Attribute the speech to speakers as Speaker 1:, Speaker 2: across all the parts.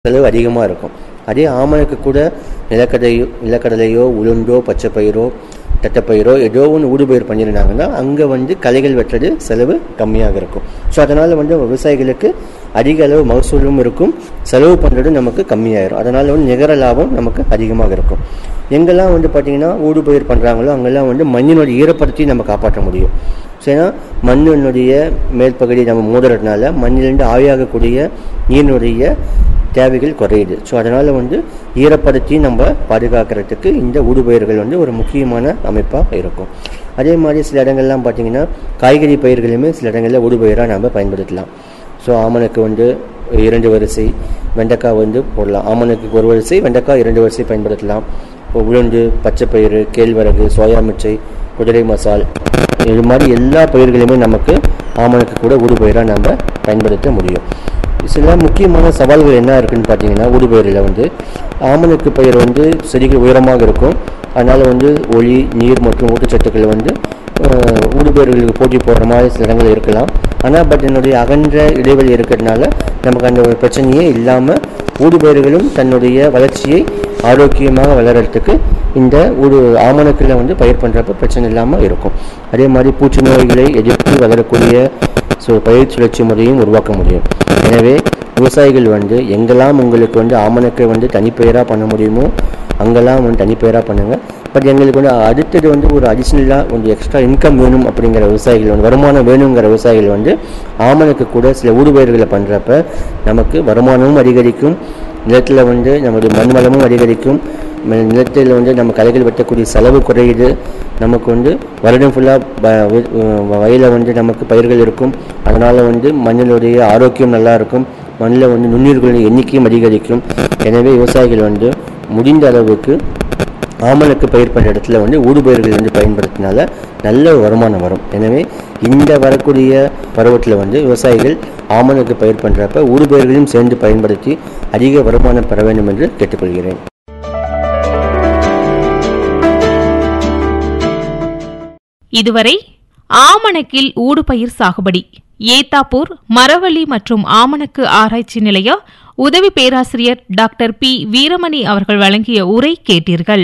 Speaker 1: செலவு அதிகமாக இருக்கும் அதே ஆமணக்கு கூட நிலக்கடலையோ நிலக்கடலையோ உளுந்தோ பச்சை பயிரோ தட்டைப்பயிரோ ஏதோ ஒன்று ஊடுபயிர் பண்ணியிருந்தாங்கன்னா அங்கே வந்து களைகள் வெட்டுறது செலவு கம்மியாக இருக்கும் ஸோ அதனால் வந்து விவசாயிகளுக்கு அதிக அளவு மகசூலும் இருக்கும் செலவு பண்ணுறது நமக்கு கம்மியாயிரும் அதனால் வந்து நிகர லாபம் நமக்கு அதிகமாக இருக்கும் எங்கெல்லாம் வந்து பார்த்திங்கன்னா ஊடுபயிர் பண்ணுறாங்களோ அங்கெல்லாம் வந்து மண்ணினோட ஈரப்பதத்தை நம்ம காப்பாற்ற முடியும் ஸோ ஏன்னா மண்ணினுடைய மேல் பகுதி நம்ம மூடுறதுனால மண்ணிலிருந்து ஆவியாகக்கூடிய நீரினுடைய தேவைகள் குறையுது ஸோ அதனால் வந்து ஈரப்பதத்தையும் நம்ம பாதுகாக்கிறதுக்கு இந்த ஊடுபயிர்கள் வந்து ஒரு முக்கியமான அமைப்பாக இருக்கும் அதே மாதிரி சில இடங்கள்லாம் பார்த்திங்கன்னா காய்கறி பயிர்களுமே சில இடங்களில் ஊடுபயிராக நம்ம பயன்படுத்தலாம் ஸோ ஆமணக்கு வந்து இரண்டு வரிசை வெண்டைக்காய் வந்து போடலாம் ஆமணக்கு ஒரு வரிசை வெண்டைக்காய் இரண்டு வரிசை பயன்படுத்தலாம் இப்போ உளுந்து பச்சைப்பயிறு கேழ்வரகு சோயா மிச்சை குதிரை மசால் இது மாதிரி எல்லா பயிர்களுமே நமக்கு ஆமணக்கு கூட ஊடுபயிராக நம்ம பயன்படுத்த முடியும் சில முக்கியமான சவால்கள் என்ன இருக்குன்னு பார்த்தீங்கன்னா ஊடுபயிரில் வந்து ஆமணக்கு பயிர் வந்து செடிகள் உயரமாக இருக்கும் அதனால் வந்து ஒளி நீர் மற்றும் ஊட்டச்சத்துக்கள் வந்து அஹ், ஊடுபயிர்களுக்கு போட்டி போடுற மாதிரி சில இடங்கள் இருக்கலாம் ஆனால் பட் என்னுடைய அகன்ற இடைவெளி இருக்கிறதுனால நமக்கு அந்த ஒரு பிரச்சனையே இல்லாமல் ஊடுபயிர்களும் தன்னுடைய வளர்ச்சியை ஆரோக்கியமாக வளர்கிறதுக்கு இந்த ஒரு ஆமணக்கில் வந்து பயிர் பண்ணுறப்ப பிரச்சனை இல்லாமல் இருக்கும் அதே மாதிரி பூச்சி நோய்களை எதிர்த்து வளரக்கூடிய ஸோ பயிர் சுழற்சி முறையும் உருவாக்க முடியும் எனவே விவசாயிகள் வந்து எங்கெல்லாம் உங்களுக்கு வந்து ஆமணக்கை வந்து தனிப்பெயராக பண்ண முடியுமோ அங்கெல்லாம் வந்து தனிப்பெயராக பண்ணுங்கள் பட் எங்களுக்கு வந்து அடுத்தது வந்து ஒரு அடிஷ்னலாக கொஞ்சம் எக்ஸ்ட்ரா இன்கம் வேணும் அப்படிங்கிற விவசாயிகள் வந்து வருமானம் வேணுங்கிற விவசாயிகள் வந்து ஆமணக்கு கூட சில ஊடுபயிர்களை பண்ணுறப்ப நமக்கு வருமானமும் அதிகரிக்கும் நிலத்தில் வந்து நம்மளுடைய மண் வளமும் அதிகரிக்கும் ம- நிலத்தில் வந்து நம்ம களைகள் வெட்டக்கூடிய செலவு குறையுது நமக்கு வந்து வருடம் ஃபுல்லாக வயலில் வந்து நமக்கு பயிர்கள் இருக்கும் அதனால் வந்து மண்ணினுடைய ஆரோக்கியம் நல்லா இருக்கும் மண்ணில் வந்து நுண்ணுயிர்களின் எண்ணிக்கையும் அதிகரிக்கும் எனவே விவசாயிகள் வந்து முடிந்த அளவுக்கு ஆமணக்கு பயிர் பண்ணுற இடத்துல வந்து ஊடுபயிர்கள் வந்து பயன்படுத்தினால நல்ல வருமானம் வரும் எனவே இந்த வரக்கூடிய பருவத்தில் வந்து விவசாயிகள் ஆமணக்கு பயிர் பண்ணுறப்ப ஊடுபயிர்களையும் சேர்ந்து பயன்படுத்தி அதிக வருமானம் பெற வேண்டும் என்று கேட்டுக்கொள்கிறேன்
Speaker 2: இதுவரை ஆமணக்கில் ஊடுபயிர் சாகுபடி ஏத்தாப்பூர் மரவள்ளி மற்றும் ஆமணக்கு ஆராய்ச்சி நிலைய உதவி பேராசிரியர் டாக்டர் பி வீரமணி அவர்கள் வழங்கிய உரை கேட்டீர்கள்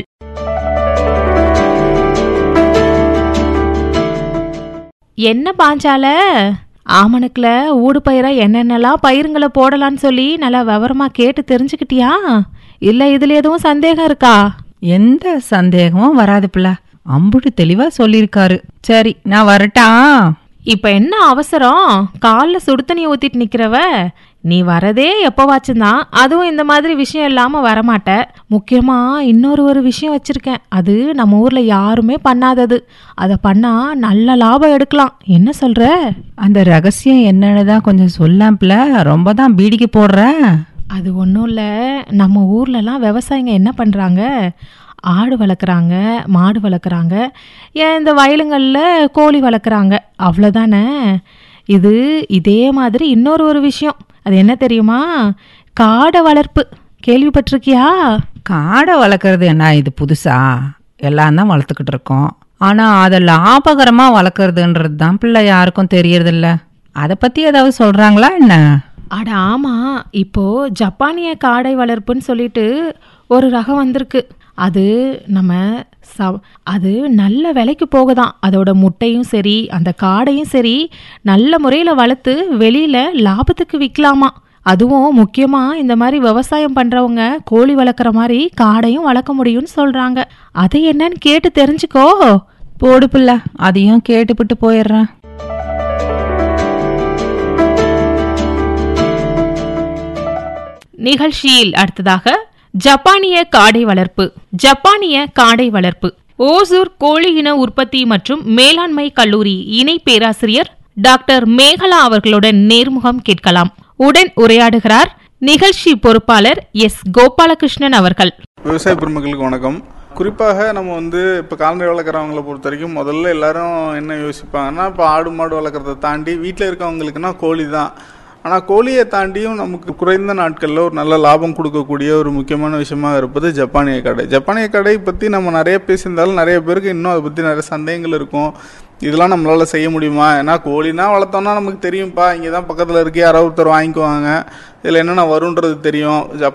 Speaker 2: என்ன பாஞ்சால ஆமணக்குல ஊடுபயிரா என்னென்னலாம் பயிருங்களை போடலான்னு சொல்லி நல்லா விவரமா கேட்டு தெரிஞ்சுக்கிட்டியா இல்ல இதுல எதுவும் சந்தேகம் இருக்கா
Speaker 3: எந்த சந்தேகமும் வராது பிள்ளை அம்புட்டு தெளிவா சொல்லியிருக்காரு சரி நான் வரட்டா
Speaker 2: இப்ப என்ன அவசரம் கால்ல சுடு தண்ணி ஊத்திட்டு நிக்கிறவ நீ வரதே எப்பவாச்சும் தான் அதுவும் இந்த மாதிரி விஷயம் இல்லாம வரமாட்ட முக்கியமா இன்னொரு ஒரு விஷயம் வச்சிருக்கேன் அது நம்ம ஊர்ல யாருமே பண்ணாதது அத பண்ணா நல்ல லாபம் எடுக்கலாம் என்ன சொல்ற
Speaker 3: அந்த ரகசியம் என்னன்னு தான் கொஞ்சம் சொல்லாம் பிள்ளை ரொம்ப தான் பீடிக்கு போடுற
Speaker 2: அது ஒன்றும் இல்லை நம்ம ஊர்லலாம் விவசாயிங்க என்ன பண்ணுறாங்க ஆடு வளர்க்குறாங்க மாடு வளர்க்குறாங்க ஏன் இந்த வயலுங்களில் கோழி வளர்க்குறாங்க அவ்வளோதானே இது இதே மாதிரி இன்னொரு ஒரு விஷயம் அது என்ன தெரியுமா காடை வளர்ப்பு கேள்விப்பட்டிருக்கியா
Speaker 3: காடை வளர்க்குறது என்ன இது புதுசா எல்லாம் தான் வளர்த்துக்கிட்டு இருக்கோம் ஆனா அதை லாபகரமா வளர்க்குறதுன்றது தான் பிள்ளை யாருக்கும் தெரியறதில்ல அதை பத்தி ஏதாவது சொல்றாங்களா என்ன
Speaker 2: அட ஆமா இப்போ ஜப்பானிய காடை வளர்ப்புன்னு சொல்லிட்டு ஒரு ரகம் வந்திருக்கு அது நம்ம ச அது நல்ல விலைக்கு போகுதாம் அதோட முட்டையும் சரி அந்த காடையும் சரி நல்ல முறையில் வளர்த்து வெளியில் லாபத்துக்கு விற்கலாமா அதுவும் முக்கியமாக இந்த மாதிரி விவசாயம் பண்ணுறவங்க கோழி வளர்க்குற மாதிரி காடையும் வளர்க்க முடியும்னு சொல்கிறாங்க அது என்னன்னு கேட்டு தெரிஞ்சுக்கோ
Speaker 3: போடு பிள்ளை அதையும் கேட்டுப்பிட்டு போயிடுறேன்
Speaker 2: நிகழ்ச்சியில் அடுத்ததாக ஜப்பானிய காடை வளர்ப்பு ஜப்பானிய காடை வளர்ப்பு ஓசூர் கோழி இன உற்பத்தி மற்றும் மேலாண்மை கல்லூரி இணை பேராசிரியர் டாக்டர் மேகலா அவர்களுடன் நேர்முகம் கேட்கலாம் உடன் உரையாடுகிறார் நிகழ்ச்சி பொறுப்பாளர் எஸ் கோபாலகிருஷ்ணன் அவர்கள்
Speaker 4: விவசாய பெருமக்களுக்கு வணக்கம் குறிப்பாக நம்ம வந்து இப்போ கால்நடை வளர்க்குறவங்கள பொறுத்த வரைக்கும் முதல்ல எல்லாரும் என்ன யோசிப்பாங்கன்னா இப்போ ஆடு மாடு வளர்க்குறத தாண்டி வீட்டில் இருக்கவங்களுக்குன்னா கோழி தான் ஆனால் கோழியை தாண்டியும் நமக்கு குறைந்த நாட்களில் ஒரு நல்ல லாபம் கொடுக்கக்கூடிய ஒரு முக்கியமான விஷயமா இருப்பது ஜப்பானிய கடை ஜப்பானிய கடை பற்றி நம்ம நிறைய பேசியிருந்தாலும் நிறைய பேருக்கு இன்னும் அதை பற்றி நிறைய சந்தேகங்கள் இருக்கும் இதெல்லாம் நம்மளால் செய்ய முடியுமா ஏன்னா கோழினா வளர்த்தோம்னா நமக்கு தெரியும்ப்பா இங்கே தான் பக்கத்தில் இருக்கு யாரோ ஒருத்தர் வாங்கிக்குவாங்க இதில் என்னென்ன வரும்ன்றது தெரியும் ஜப்பான்